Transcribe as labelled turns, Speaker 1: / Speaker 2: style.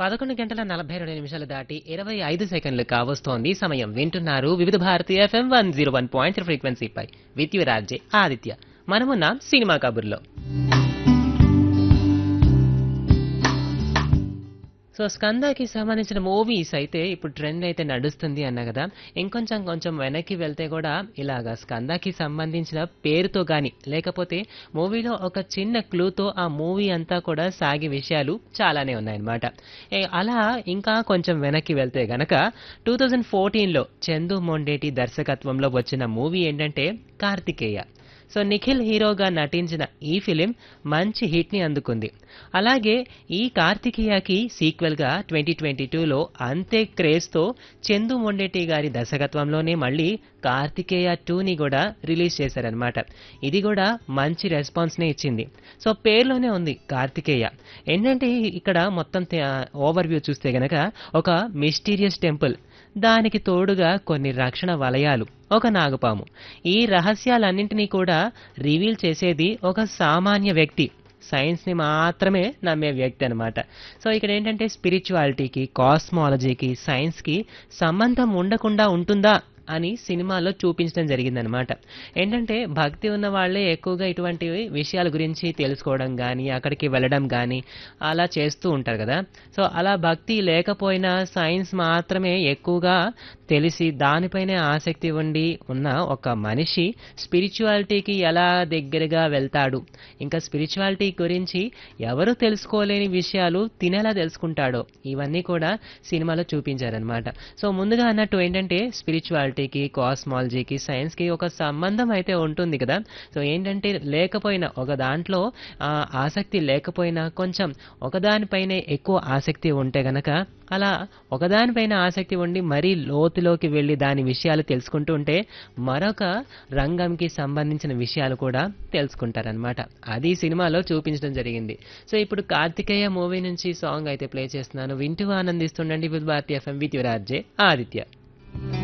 Speaker 1: పదకొండు గంటల నలభై రెండు నిమిషాలు దాటి ఇరవై ఐదు సెకండ్లు కావస్తోంది సమయం వింటున్నారు Vividh Bharati FM one zero one point ఫ్రీక్వెన్సీపై విత్ యు రాజే ఆదిత్య మనమున్నాం సినిమా కబుర్లో సో స్కందాకి సంబంధించిన మూవీస్ అయితే ఇప్పుడు ట్రెండ్ అయితే నడుస్తుంది అన్నా కదా ఇంకొంచెం కొంచెం వెనక్కి వెళ్తే కూడా ఇలాగా స్కందాకి సంబంధించిన పేరుతో కానీ లేకపోతే మూవీలో ఒక చిన్న క్లూతో ఆ మూవీ అంతా కూడా సాగే విషయాలు చాలానే ఉన్నాయన్నమాట ఏ, అలా ఇంకా కొంచెం వెనక్కి వెళ్తే గనక టూ థౌజండ్ ఫోర్టీన్లో చందు మొండేటి దర్శకత్వంలో వచ్చిన మూవీ ఏంటంటే కార్తికేయ సో నిఖిల్ హీరోగా నటించిన ఈ ఫిలిం మంచి హిట్ని అందుకుంది అలాగే ఈ కార్తికేయకి సీక్వెల్గా ట్వంటీ ట్వంటీ టూలో అంతే క్రేజ్తో చందు మొండేటి గారి దర్శకత్వంలోనే మళ్ళీ కార్తికేయ టూని కూడా రిలీజ్ చేశారనమాట ఇది కూడా మంచి రెస్పాన్స్నే ఇచ్చింది సో పేరులోనే ఉంది కార్తికేయ ఏంటంటే ఇక్కడ మొత్తం ఓవర్ వ్యూ చూస్తే గనక ఒక మిస్టీరియస్ టెంపుల్ దానికి తోడుగా కొన్ని రక్షణ వలయాలు ఒక నాగపాము ఈ రహస్యాలన్నింటినీ కూడా రివీల్ చేసేది ఒక సామాన్య వ్యక్తి సైన్స్ని మాత్రమే నమ్మే వ్యక్తి అనమాట సో ఇక్కడ ఏంటంటే స్పిరిచువాలిటీకి కాస్మాలజీకి సైన్స్కి సంబంధం ఉండకుండా ఉంటుందా అని సినిమాలో చూపించడం జరిగిందనమాట ఏంటంటే భక్తి ఉన్న వాళ్ళే ఎక్కువగా ఇటువంటి విషయాల గురించి తెలుసుకోవడం కానీ అక్కడికి వెళ్ళడం కానీ అలా చేస్తూ ఉంటారు కదా సో అలా భక్తి లేకపోయినా సైన్స్ మాత్రమే ఎక్కువగా తెలిసి దానిపైనే ఆసక్తి ఉండి ఉన్న ఒక మనిషి స్పిరిచువాలిటీకి ఎలా దగ్గరగా వెళ్తాడు ఇంకా స్పిరిచువాలిటీ గురించి ఎవరు తెలుసుకోలేని విషయాలు తినేలా తెలుసుకుంటాడో ఇవన్నీ కూడా సినిమాలో చూపించారనమాట సో ముందుగా అన్నట్టు ఏంటంటే స్పిరిచువాలిటీకి కాస్మాలజీకి సైన్స్కి ఒక సంబంధం అయితే ఉంటుంది కదా సో ఏంటంటే లేకపోయినా ఒక దాంట్లో ఆ, ఆసక్తి లేకపోయినా కొంచెం ఒకదానిపైనే ఎక్కువ ఆసక్తి ఉంటే గనక అలా ఒకదానిపైన ఆసక్తి ఉండి మరీ లోతులోకి వెళ్ళి దాని విషయాలు తెలుసుకుంటూ ఉంటే మరొక రంగంకి సంబంధించిన విషయాలు కూడా తెలుసుకుంటారనమాట అది సినిమాలో చూపించడం జరిగింది సో ఇప్పుడు కార్తికేయ మూవీ నుంచి సాంగ్ అయితే ప్లే చేస్తున్నాను వింటూ ఆనందిస్తుండండి with Bharati FM with your RJ Aditya